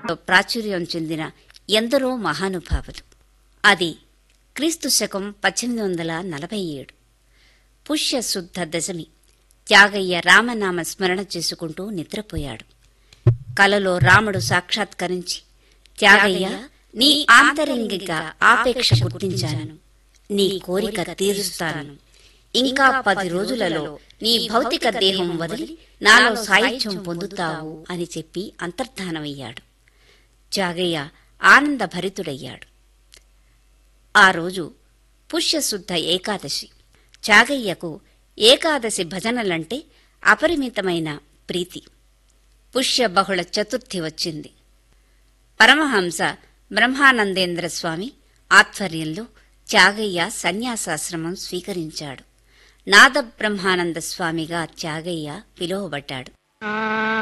ప్రాచుర్యం చెందిన ఎందరో మహానుభావులు అది క్రీస్తు శకం పద్దెనిమిది వందల నలభై ఏడు పుష్య శుద్ధ దశమి త్యాగయ్య రామనామ స్మరణ చేసుకుంటూ నిద్రపోయాడు కలలో రాముడు సాక్షాత్కరించి త్యాగయ్య నీ ఆంతరింగిక ఆపేక్ష గుర్తించాను నీ కోరిక తీరుస్తాను ఇంకా పది రోజులలో నీ భౌతిక దేహం వదిలి నాలో సాయుధ్యం పొందుతావు అని చెప్పి అంతర్ధానమయ్యాడు త్యాగయ్య ఆనందభరితుడయ్యాడు ఆ రోజు పుష్యశుద్ధ ఏకాదశి చాగయ్యకు ఏకాదశి భజనలంటే అపరిమితమైన ప్రీతి పుష్య బహుళ చతుర్థి వచ్చింది పరమహంస బ్రహ్మానందేంద్ర స్వామి ఆధ్వర్యంలో త్యాగయ్య సన్యాసాశ్రమం స్వీకరించాడు నాద బ్రహ్మానంద స్వామిగా త్యాగయ్య పిలువబడ్డాడు